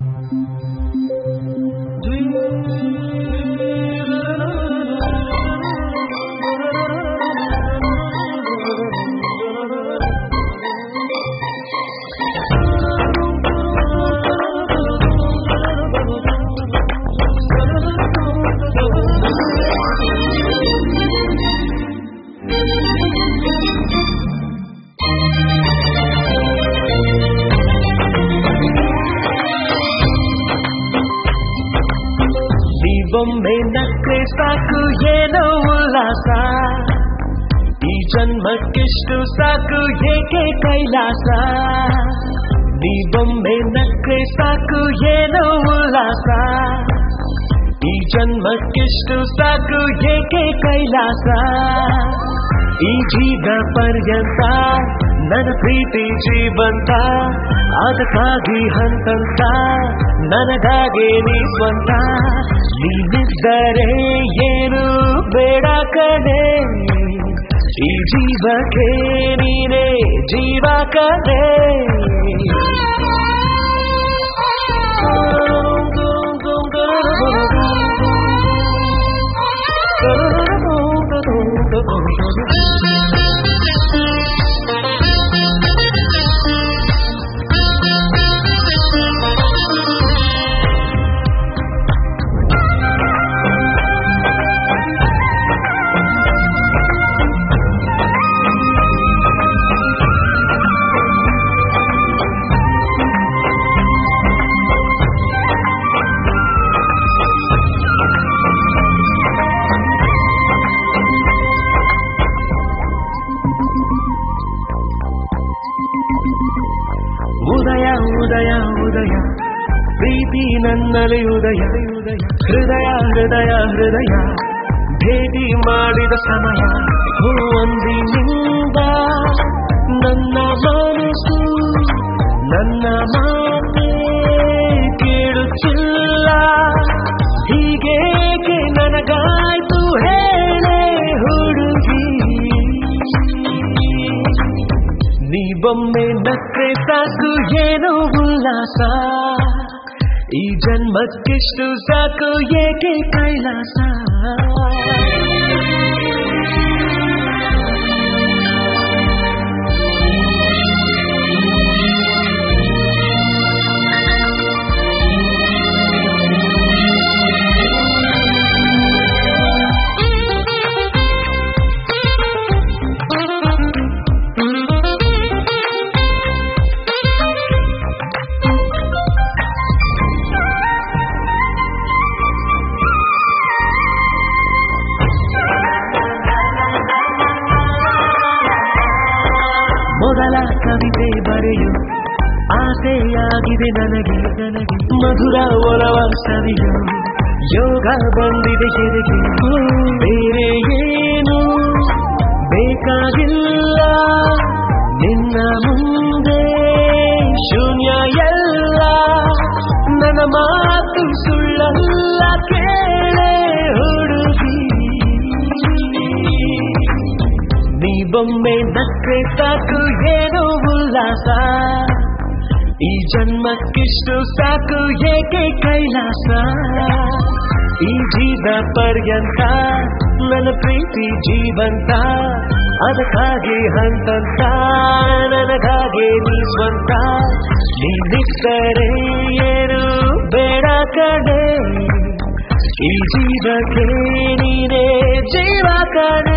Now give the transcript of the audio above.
ನೀವೊಮ್ಮೆ ನಕ್ರೆ ಸಾಕು ಏನೋ ಉಲ್ಲಾಸ ಈ ಜನ್ಮಕ್ಕಿಷ್ಟು ಸಾಕು ಏಕೆ ಕೈಲಾಸ ನೀವೊಮ್ಮೆ ನಕ್ರೆ ಸಾಕು ಏನೋ ಉಲ್ಲಾಸ ಈ ಜನ್ಮಕ್ಕಿಷ್ಟು ಸಾಕು ಏಕೆ ಕೈಲಾಸ ಈ ಜೀವ ಪರ್ಯಂತ ನನ್ನ ಪ್ರೀತಿ ಜೀವಂತ ಅದಕ್ಕಾಗಿ ಹಂತಂತ ನನಗಾಗೆ ನೀ ಸ್ವಂತ ನೀನಿದ್ದರೆ ಏನು ಬೇಡ ಕಡೆ ಈ ಜೀವಕ್ಕೆ ನೀನೇ ಜೀವ ಕಡೆ ಉದಯ ಉದಯ ಉದಯ ಪ್ರೀತಿ ನನ್ನಲ್ಲಿ ಉದಯ ಉದಯ ಹೃದಯ ಹೃದಯ ಹೃದಯ ಭೇಟಿ ಮಾಡಿದ ಸಮಯ ಒಂದಿನಿಂದ ನನ್ನ ಮನಸ್ಸು ನನ್ನ ಮಾತೆ ಕೇಳುತ್ತಿಲ್ಲ ಹೀಗೇಕೆ ನನಗಾಯ್ತು ಹೇಳೆ ಹುಡುಗಿ ನೀವೊಮ್ಮೆ ನಕ್ರೆ ಸಾಕು ಏನೋ ಉಲ್ಲಾಸ ಈ ಜನ್ಮಕ್ಕಿಷ್ಟು ಸಾಕು ಏಕೆ ಕೈಲಾಸ ಮೊದಲ ಕವಿತೆ ಬರೆಯು ಆಸೆಯಾಗಿದೆ ನನಗೆ ನನಗೆ ಮಧುರ ಒಲವ ಸವಿಯು ಯೋಗ ಬಂದಿದೆ ಎದೆಗೆ ಬೇರೆ ಏನು ಬೇಕಾಗಿಲ್ಲ ನಿನ್ನ ಮುಂದೆ ಶೂನ್ಯ ಎಲ್ಲ ನನ್ನ ಮಾತು ಸುಳ್ಳಲ್ಲ ಕೇಳೆ ಹುಡುಗಿ ನೀವೊಮ್ಮೆ ನಕ್ರೆ ಸಾಕು ಏನೋ ಉಲ್ಲಾಸ ಈ ಜನ್ಮಕ್ಕಿಷ್ಟು ಸಾಕು ಏಕೆ ಕೈಲಾಸ ಈ ಜೀವ ಪರ್ಯಂತ ನನ್ನ ಪ್ರೀತಿ ಜೀವಂತ ಅದಕ್ಕಾಗಿ ಹಂತಂತ ನನಗಾಗೆ ನೀ ಸ್ವಂತ ನೀನಿದ್ದರೆ ಏನು ಬೇಡ ಕಡೆ ಈ ಜೀವಕ್ಕೆ ನೀನೇ ಜೀವ ಕಡೆ